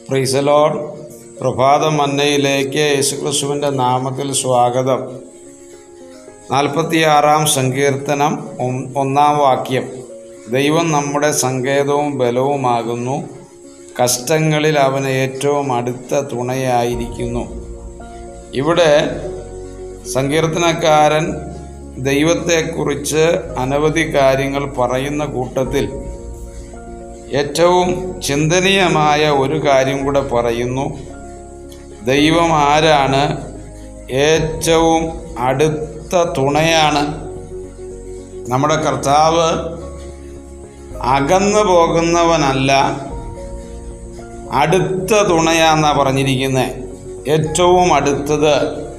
പ്രീസലോൺ പ്രഭാത മന്നയിലേക്ക് യേശുക്രിസ്തുവിൻ്റെ നാമത്തിൽ സ്വാഗതം നാൽപ്പത്തിയാറാം സങ്കീർത്തനം ഒ- ഒന്നാം വാക്യം ദൈവം നമ്മുടെ സങ്കേതവും ബലവുമാകുന്നു കഷ്ടങ്ങളിൽ അവന് ഏറ്റവും അടുത്ത തുണയായിരിക്കുന്നു ഇവിടെ സങ്കീർത്തനക്കാരൻ ദൈവത്തെക്കുറിച്ച് അനവധി കാര്യങ്ങൾ പറയുന്ന കൂട്ടത്തിൽ ഏറ്റവും ചിന്തനീയമായ ഒരു കാര്യം കൂടെ പറയുന്നു ദൈവം ആരാണ് ഏറ്റവും അടുത്ത തുണയാണ് നമ്മുടെ കർത്താവ് അകന്നു പോകുന്നവനല്ല അടുത്ത തുണയാന്നാ പറഞ്ഞിരിക്കുന്നത് ഏറ്റവും അടുത്തത്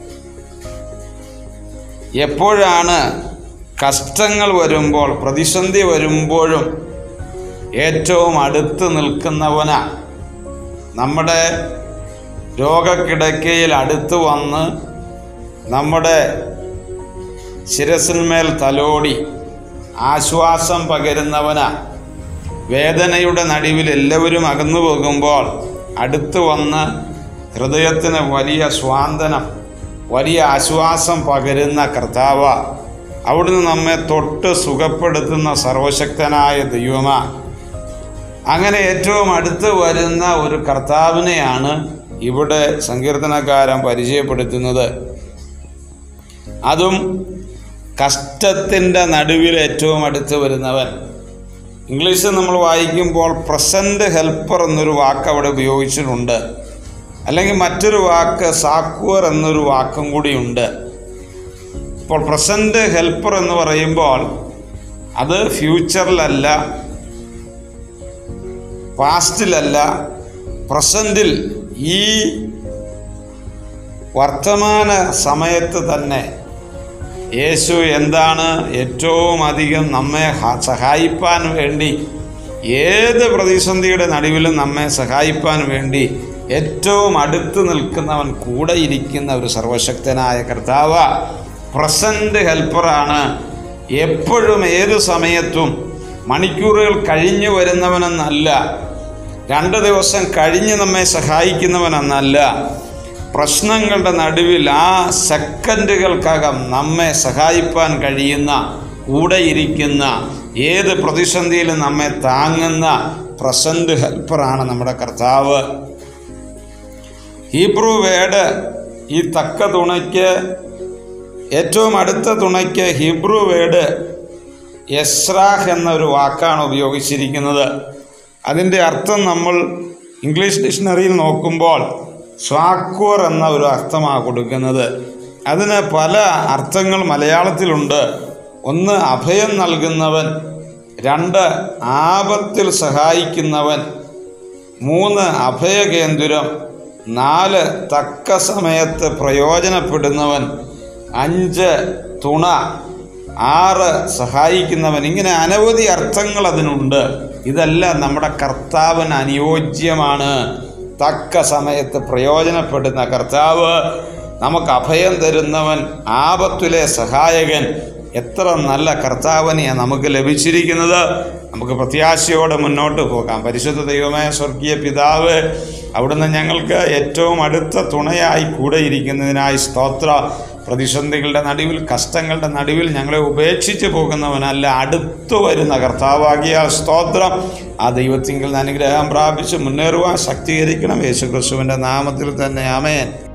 എപ്പോഴാണ് കഷ്ടങ്ങൾ വരുമ്പോൾ പ്രതിസന്ധി വരുമ്പോഴും ഏറ്റവും അടുത്ത് നിൽക്കുന്നവനാ നമ്മുടെ രോഗക്കിടക്കയിൽ അടുത്ത് വന്ന് നമ്മുടെ ശിരസിന്മേൽ തലോടി ആശ്വാസം പകരുന്നവനാ വേദനയുടെ നടുവിൽ എല്ലാവരും അകന്നു പോകുമ്പോൾ അടുത്ത് വന്ന് ഹൃദയത്തിന് വലിയ സ്വാന്തനം വലിയ ആശ്വാസം പകരുന്ന കർത്താവ അവിടുന്ന് നമ്മെ തൊട്ട് സുഖപ്പെടുത്തുന്ന സർവശക്തനായ ദൈവമാ അങ്ങനെ ഏറ്റവും അടുത്ത് വരുന്ന ഒരു കർത്താവിനെയാണ് ഇവിടെ സങ്കീർത്തനക്കാരൻ പരിചയപ്പെടുത്തുന്നത് അതും കഷ്ടത്തിൻ്റെ നടുവിൽ ഏറ്റവും അടുത്ത് വരുന്നവൻ ഇംഗ്ലീഷിൽ നമ്മൾ വായിക്കുമ്പോൾ പ്രസൻറ്റ് ഹെൽപ്പർ എന്നൊരു വാക്ക് അവിടെ ഉപയോഗിച്ചിട്ടുണ്ട് അല്ലെങ്കിൽ മറ്റൊരു വാക്ക് സാക്കുവർ എന്നൊരു വാക്കും കൂടിയുണ്ട് ഇപ്പോൾ പ്രസൻറ്റ് ഹെൽപ്പർ എന്ന് പറയുമ്പോൾ അത് ഫ്യൂച്ചറിലല്ല പാസ്റ്റിലല്ല പ്രസൻറ്റിൽ ഈ വർത്തമാന സമയത്ത് തന്നെ യേശു എന്താണ് ഏറ്റവും അധികം നമ്മെ ഹ- സഹായിപ്പാൻ വേണ്ടി ഏത് പ്രതിസന്ധിയുടെ നടുവിലും നമ്മെ സഹായിപ്പാൻ വേണ്ടി ഏറ്റവും അടുത്ത് നിൽക്കുന്നവൻ കൂടെ ഇരിക്കുന്ന ഒരു സർവശക്തനായ കർത്താവ് പ്രസൻറ്റ് ഹെൽപ്പറാണ് എപ്പോഴും ഏത് സമയത്തും മണിക്കൂറുകൾ കഴിഞ്ഞു വരുന്നവനെന്നല്ല രണ്ട് ദിവസം കഴിഞ്ഞ് നമ്മെ സഹായിക്കുന്നവനെന്നല്ല പ്രശ്നങ്ങളുടെ നടുവിൽ ആ സെക്കൻഡുകൾക്കകം നമ്മെ സഹായിപ്പാൻ കഴിയുന്ന കൂടെ ഇരിക്കുന്ന ഏത് പ്രതിസന്ധിയിലും നമ്മെ താങ്ങുന്ന പ്രസൻറ്റ് ഹെൽപ്പറാണ് നമ്മുടെ കർത്താവ് ഹീബ്രു വേഡ് ഈ തക്ക തുണയ്ക്ക് ഏറ്റവും അടുത്ത തുണയ്ക്ക് ഹീബ്രു വേഡ് യസ്രാഹ് എന്നൊരു വാക്കാണ് ഉപയോഗിച്ചിരിക്കുന്നത് അതിൻ്റെ അർത്ഥം നമ്മൾ ഇംഗ്ലീഷ് ഡിക്ഷണറിയിൽ നോക്കുമ്പോൾ സ്വാക്വർ എന്ന ഒരു അർത്ഥമാണ് കൊടുക്കുന്നത് അതിന് പല അർത്ഥങ്ങൾ മലയാളത്തിലുണ്ട് ഒന്ന് അഭയം നൽകുന്നവൻ രണ്ട് ആപത്തിൽ സഹായിക്കുന്നവൻ മൂന്ന് അഭയകേന്ദ്രം നാല് തക്ക സമയത്ത് പ്രയോജനപ്പെടുന്നവൻ അഞ്ച് തുണ ആറ് സഹായിക്കുന്നവൻ ഇങ്ങനെ അനവധി അർത്ഥങ്ങൾ അതിനുണ്ട് ഇതെല്ലാം നമ്മുടെ കർത്താവിന് അനുയോജ്യമാണ് തക്ക സമയത്ത് പ്രയോജനപ്പെടുന്ന കർത്താവ് നമുക്ക് അഭയം തരുന്നവൻ ആപത്തിലെ സഹായകൻ എത്ര നല്ല കർത്താവിനെയാണ് നമുക്ക് ലഭിച്ചിരിക്കുന്നത് നമുക്ക് പ്രത്യാശയോടെ മുന്നോട്ട് പോകാം പരിശുദ്ധ ദൈവമായ സ്വർഗീയ പിതാവ് അവിടുന്ന് ഞങ്ങൾക്ക് ഏറ്റവും അടുത്ത തുണയായി കൂടെ ഇരിക്കുന്നതിനായി സ്തോത്ര പ്രതിസന്ധികളുടെ നടുവിൽ കഷ്ടങ്ങളുടെ നടുവിൽ ഞങ്ങളെ ഉപേക്ഷിച്ച് പോകുന്നവനല്ല അടുത്തു വരുന്ന കർത്താവാകിയ സ്തോത്രം ആ ദൈവത്തിങ്കിൽ നിന്ന് അനുഗ്രഹം പ്രാപിച്ച് മുന്നേറുവാൻ ശക്തീകരിക്കണം യേശുക്രിസ്തുവിൻ്റെ നാമത്തിൽ തന്നെ ആമേൻ